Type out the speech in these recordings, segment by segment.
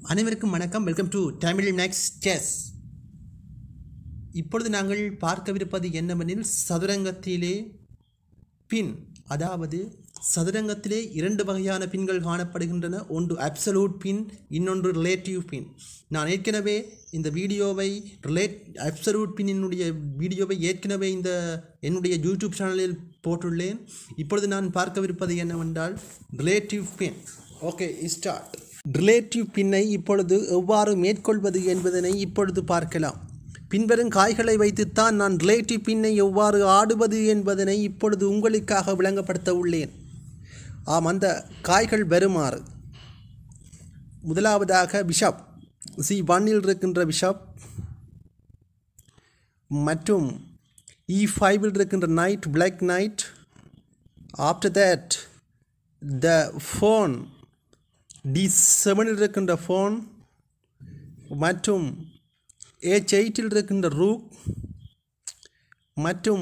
அனைவருக்கும் வணக்கம் welcome to Tamil next chess இப்பொழுது நாங்கள் பார்க்கவிருப்பது என்னவெனில் சதுரங்கத்திலே பின் அதாவது சதுரங்கத்திலே இரண்டு வகையான பின்கள் காணப்படுகின்றன ஒன்று அப்சலூட் பின் இன்னொன்று ரிலேட்டிவ் பின் நான் ஏற்கனவே இந்த வீடியோவை ரிலேட் அப்சலூட் பின்னினுடைய வீடியோவை ஏற்கனவே இந்த என்னுடைய யூடியூப் சேனலில் போட்டுள்ளேன் இப்பொழுது நான் பார்க்கவிருப்பது என்னவென்றால் relative pin okay start relative பின்னை இப்பொழுது எவ்வாறு மேற்கொள்வது என்பதனை இப்பொழுது பார்க்கலாம் பின்வரும் காய்களை வைத்துத்தான் நான் ரிலேட்டிவ் பின்னை எவ்வாறு ஆடுவது என்பதனை இப்பொழுது உங்களுக்காக விளங்கப்படுத்த உள்ளேன் ஆம் அந்த காய்கள் வருமாறு முதலாவதாக பிஷப் சி ஒன்னில் இருக்கின்ற பிஷப் மற்றும் இ ஃபைவில் இருக்கின்ற knight black knight after that the pawn D செவனில் இருக்கின்ற ஃபோன் மற்றும் ஏச் எயிட்டில் இருக்கின்ற ரூக் மற்றும்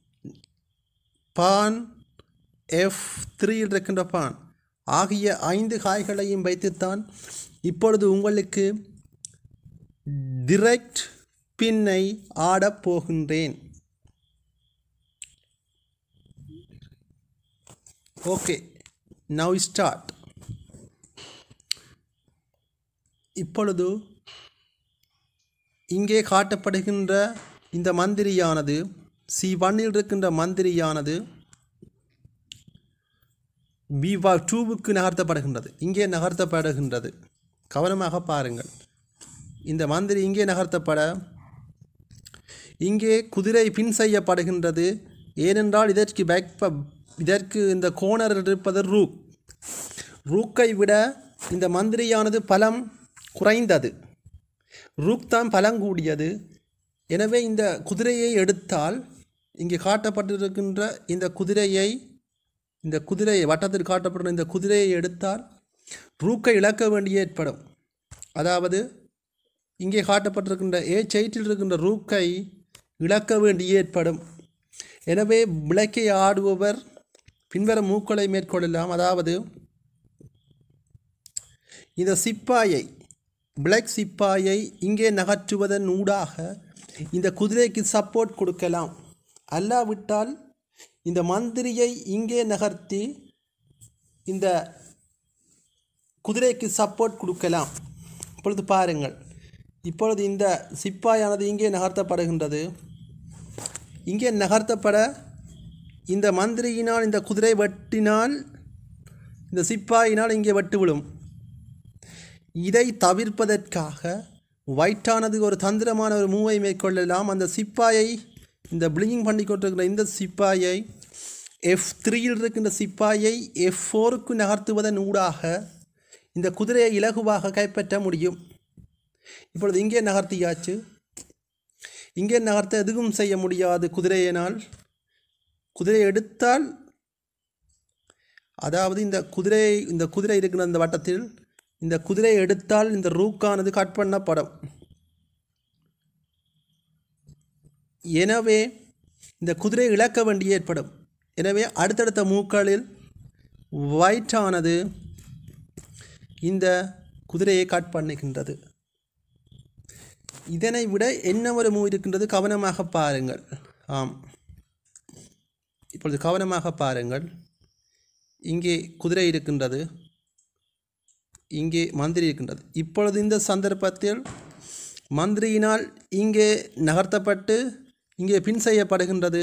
பான் எஃப் த்ரீயில் இருக்கின்ற பான் ஆகிய ஐந்து காய்களையும் வைத்துத்தான் இப்பொழுது உங்களுக்கு டிரெக்ட் பின்னை ஆடப் போகின்றேன் ஓகே நவ் ஸ்டார்ட் இப்பொழுது இங்கே காட்டப்படுகின்ற இந்த மந்திரியானது சி ஒன்னில் இருக்கின்ற மந்திரியானது பி வா டூவுக்கு நகர்த்தப்படுகின்றது இங்கே நகர்த்தப்படுகின்றது கவனமாக பாருங்கள் இந்த மந்திரி இங்கே நகர்த்தப்பட இங்கே குதிரை பின் செய்யப்படுகின்றது ஏனென்றால் இதற்கு பேக் ப- இதற்கு இந்த கோணர் இருப்பது ரூக் ரூக்கை விட இந்த மந்திரியானது பலம் குறைந்தது ரூக் தான் பலங்கூடியது எனவே இந்த குதிரையை எடுத்தால் இங்கே காட்டப்பட்டிருக்கின்ற இந்த குதிரையை இந்த குதிரையை வட்டத்தில் காட்டப்படும் இந்த குதிரையை எடுத்தால் ரூக்கை இழக்க வேண்டிய ஏற்படும் அதாவது இங்கே காட்டப்பட்டிருக்கின்ற ஏ சைட்டில் இருக்கின்ற ரூக்கை இழக்க வேண்டி ஏற்படும் எனவே விளக்கை ஆடுபவர் பின்வரும் மூக்களை மேற்கொள்ளலாம் அதாவது இந்த சிப்பாயை பிளாக் சிப்பாயை இங்கே நகற்றுவதன் ஊடாக இந்த குதிரைக்கு சப்போர்ட் கொடுக்கலாம் அல்லாவிட்டால் இந்த மந்திரியை இங்கே நகர்த்தி இந்த குதிரைக்கு சப்போர்ட் கொடுக்கலாம் இப்பொழுது பாருங்கள் இப்பொழுது இந்த சிப்பாயானது இங்கே நகர்த்தப்படுகின்றது இங்கே நகர்த்தப்பட இந்த மந்திரியினால் இந்த குதிரை வெட்டினால் இந்த சிப்பாயினால் இங்கே வெட்டு விழும் இதை தவிர்ப்பதற்காக ஒயிட்டானது ஒரு தந்திரமான ஒரு மூவை மேற்கொள்ளலாம் அந்த சிப்பாயை இந்த பிளிங்கிங் பண்ணி கொண்டிருக்கிற இந்த சிப்பாயை எஃப் த்ரீயில் இருக்கின்ற சிப்பாயை எஃப் ஃபோருக்கு நகர்த்துவதன் ஊடாக இந்த குதிரையை இலகுவாக கைப்பற்ற முடியும் இப்பொழுது இங்கே நகர்த்தியாச்சு இங்கே நகர்த்த எதுவும் செய்ய முடியாது குதிரையினால் குதிரையை எடுத்தால் அதாவது இந்த குதிரை இந்த குதிரை இருக்கிற அந்த வட்டத்தில் இந்த குதிரையை எடுத்தால் இந்த ரூக்கானது கட் பண்ணப்படும் எனவே இந்த குதிரையை இழக்க வேண்டி ஏற்படும் எனவே அடுத்தடுத்த மூக்களில் ஒயிட்டானது இந்த குதிரையை கட் பண்ணுகின்றது இதனை விட என்ன ஒரு மூவ் இருக்கின்றது கவனமாக பாருங்கள் ஆம் இப்பொழுது கவனமாக பாருங்கள் இங்கே குதிரை இருக்கின்றது இங்கே மந்திரி இருக்கின்றது இப்பொழுது இந்த சந்தர்ப்பத்தில் மந்திரியினால் இங்கே நகர்த்தப்பட்டு இங்கே பின் செய்யப்படுகின்றது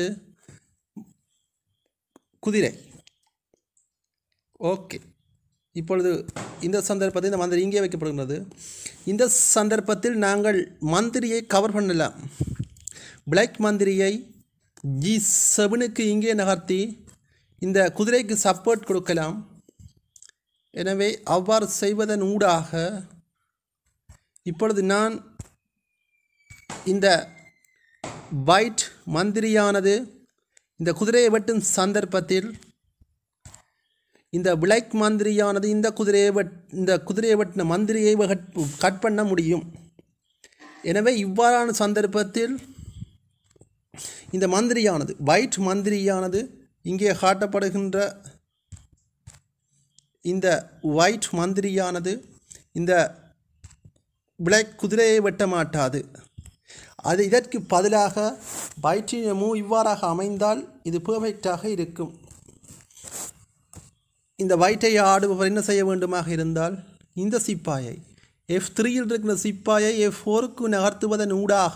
குதிரை ஓகே இப்பொழுது இந்த சந்தர்ப்பத்தில் இந்த மந்திரி இங்கே வைக்கப்படுகின்றது இந்த சந்தர்ப்பத்தில் நாங்கள் மந்திரியை கவர் பண்ணலாம் பிளாக் மந்திரியை ஜி செவனுக்கு இங்கே நகர்த்தி இந்த குதிரைக்கு சப்போர்ட் கொடுக்கலாம் எனவே அவ்வாறு செய்வதன் ஊடாக இப்பொழுது நான் இந்த வைட் மந்திரியானது இந்த குதிரையை வெட்டும் சந்தர்ப்பத்தில் இந்த பிளாக் மந்திரியானது இந்த குதிரையை வெட் இந்த குதிரையை வெட்டின மந்திரியை கட் கட் பண்ண முடியும் எனவே இவ்வாறான சந்தர்ப்பத்தில் இந்த மந்திரியானது வைட் மந்திரியானது இங்கே காட்டப்படுகின்ற இந்த ஒயிட் மந்திரியானது இந்த பிளாக் குதிரையை வெட்ட மாட்டாது அது இதற்கு பதிலாக பயிற்றின மூவ் இவ்வாறாக அமைந்தால் இது பெர்ஃபெக்டாக இருக்கும் இந்த வயிற்றை ஆடுபவர் என்ன செய்ய வேண்டுமாக இருந்தால் இந்த சிப்பாயை எஃப் த்ரீயில் இருக்கிற சிப்பாயை எஃப் ஃபோருக்கு நகர்த்துவதன் ஊடாக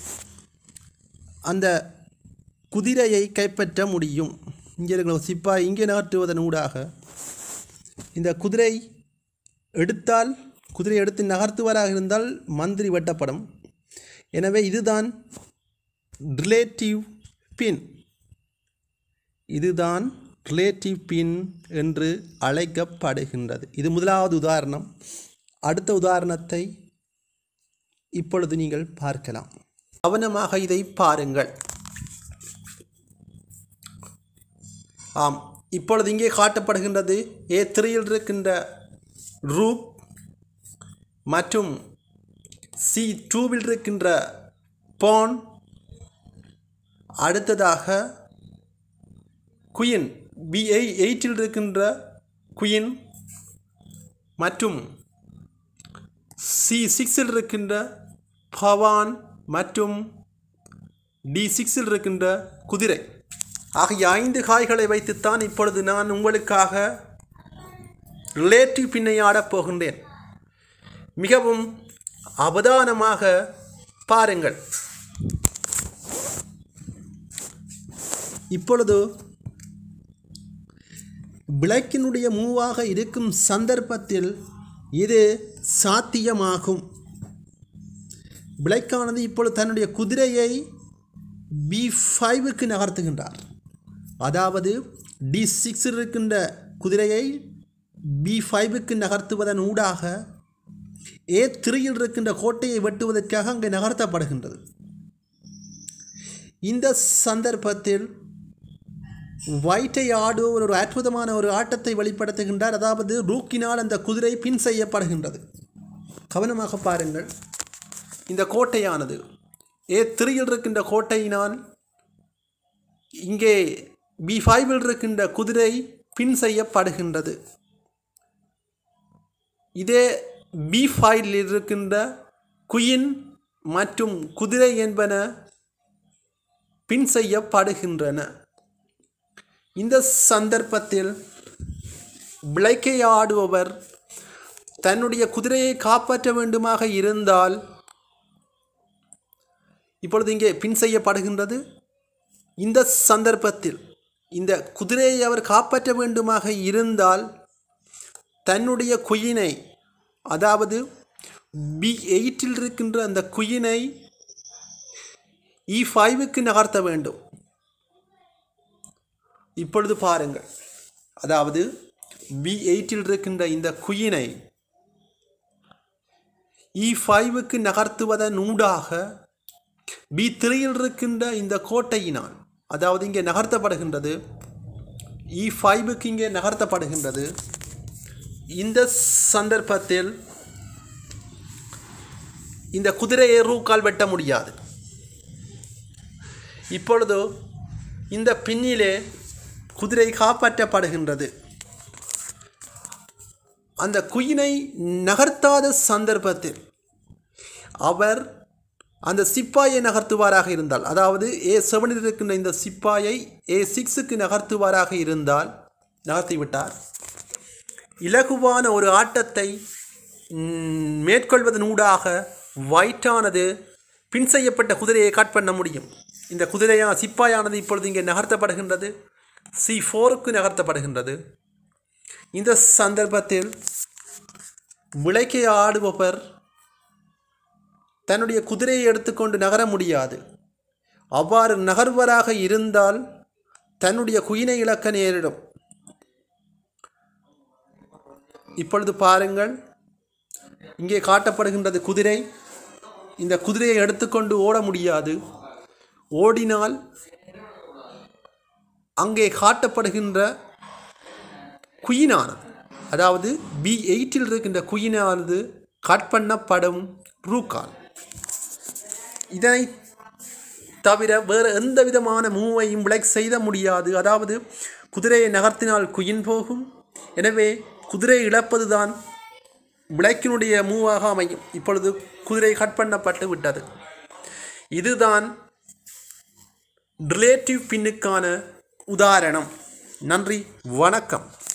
அந்த குதிரையை கைப்பற்ற முடியும் இங்கே இருக்கிற சிப்பாய் இங்கே நகர்த்துவதன் ஊடாக இந்த குதிரை எடுத்தால் குதிரை எடுத்து நகர்த்துவராக இருந்தால் மந்திரி வெட்டப்படும் எனவே இதுதான் ரிலேட்டிவ் பின் இதுதான் ரிலேட்டிவ் பின் என்று அழைக்கப்படுகின்றது இது முதலாவது உதாரணம் அடுத்த உதாரணத்தை இப்பொழுது நீங்கள் பார்க்கலாம் கவனமாக இதை பாருங்கள் ஆம் இப்பொழுது இங்கே காட்டப்படுகின்றது ஏ த்ரீயில் இருக்கின்ற ரூப் மற்றும் சி டூவில் இருக்கின்ற பான் அடுத்ததாக குயின் பி எயிட்டில் இருக்கின்ற குயின் மற்றும் சி சிக்ஸில் இருக்கின்ற பவான் மற்றும் டி சிக்ஸில் இருக்கின்ற குதிரை ஆகிய ஐந்து காய்களை வைத்துத்தான் இப்பொழுது நான் உங்களுக்காக ரிலேட்டிவ் பின்னை ஆடப் போகின்றேன் மிகவும் அவதானமாக பாருங்கள் இப்பொழுது விளக்கினுடைய மூவாக இருக்கும் சந்தர்ப்பத்தில் இது சாத்தியமாகும் விளக்கானது இப்பொழுது தன்னுடைய குதிரையை பி ஃபைவுக்கு நகர்த்துகின்றார் அதாவது டி சிக்ஸில் இருக்கின்ற குதிரையை பி ஃபைவுக்கு நகர்த்துவதன் ஊடாக ஏ த்ரீயில் இருக்கின்ற கோட்டையை வெட்டுவதற்காக அங்கே நகர்த்தப்படுகின்றது இந்த சந்தர்ப்பத்தில் ஒயிட்டை ஆடுவோர் ஒரு அற்புதமான ஒரு ஆட்டத்தை வெளிப்படுத்துகின்றார் அதாவது ரூக்கினால் அந்த குதிரை பின் செய்யப்படுகின்றது கவனமாக பாருங்கள் இந்த கோட்டையானது ஏ த்ரீயில் இருக்கின்ற கோட்டையினால் இங்கே பி ஃபைவில் இருக்கின்ற குதிரை பின் செய்யப்படுகின்றது இதே பி ஃபைவில் இருக்கின்ற குயின் மற்றும் குதிரை என்பன பின் செய்யப்படுகின்றன இந்த சந்தர்ப்பத்தில் விளக்கை ஆடுபவர் தன்னுடைய குதிரையை காப்பாற்ற வேண்டுமாக இருந்தால் இப்பொழுது இங்கே பின் செய்யப்படுகின்றது இந்த சந்தர்ப்பத்தில் இந்த குதிரையை அவர் காப்பாற்ற வேண்டுமாக இருந்தால் தன்னுடைய குயினை அதாவது பி எயிட்டில் இருக்கின்ற அந்த குயினை இ ஃபைவுக்கு நகர்த்த வேண்டும் இப்பொழுது பாருங்கள் அதாவது பி எயிட்டில் இருக்கின்ற இந்த குயினை இ ஃபைவுக்கு நகர்த்துவதன் ஊடாக பி த்ரீயில் இருக்கின்ற இந்த கோட்டையினால் அதாவது இங்கே நகர்த்தப்படுகின்றது இ ஃபைவுக்கு இங்கே நகர்த்தப்படுகின்றது இந்த சந்தர்ப்பத்தில் இந்த குதிரையை ரூக்கால் வெட்ட முடியாது இப்பொழுது இந்த பின்னிலே குதிரை காப்பாற்றப்படுகின்றது அந்த குயினை நகர்த்தாத சந்தர்ப்பத்தில் அவர் அந்த சிப்பாயை நகர்த்துவாராக இருந்தால் அதாவது ஏ செவனில் இருக்கின்ற இந்த சிப்பாயை ஏ சிக்ஸுக்கு நகர்த்துவாராக இருந்தால் நகர்த்திவிட்டார் இலகுவான ஒரு ஆட்டத்தை ம், மேற்கொள்வதனூடாக ஒயிட்டானது பின் செய்யப்பட்ட குதிரையை கட் பண்ண முடியும் இந்த குதிரையா சிப்பாயானது இப்பொழுது இங்கே நகர்த்தப்படுகின்றது சி ஃபோருக்கு நகர்த்தப்படுகின்றது இந்த சந்தர்ப்பத்தில் விளக்கை ஆடுபவர் தன்னுடைய குதிரையை எடுத்துக்கொண்டு நகர முடியாது அவ்வாறு நகர்வராக இருந்தால் தன்னுடைய குயினை இழக்க நேரிடும் இப்பொழுது பாருங்கள் இங்கே காட்டப்படுகின்றது குதிரை இந்த குதிரையை எடுத்துக்கொண்டு ஓட முடியாது ஓடினால் அங்கே காட்டப்படுகின்ற குயினானது அதாவது பி எயிட்டில் இருக்கின்ற குயினானது கட் பண்ணப்படும் ரூக்கால் இதனை தவிர வேறு எந்த விதமான மூவையும் பிளாக் செய்த முடியாது அதாவது குதிரையை நகர்த்தினால் குயின் போகும் எனவே குதிரை இழப்பதுதான் விளக்கினுடைய மூவாக அமையும் இப்பொழுது குதிரை கட் பண்ணப்பட்டு விட்டது இதுதான் ரிலேட்டிவ் பின்னுக்கான உதாரணம் நன்றி வணக்கம்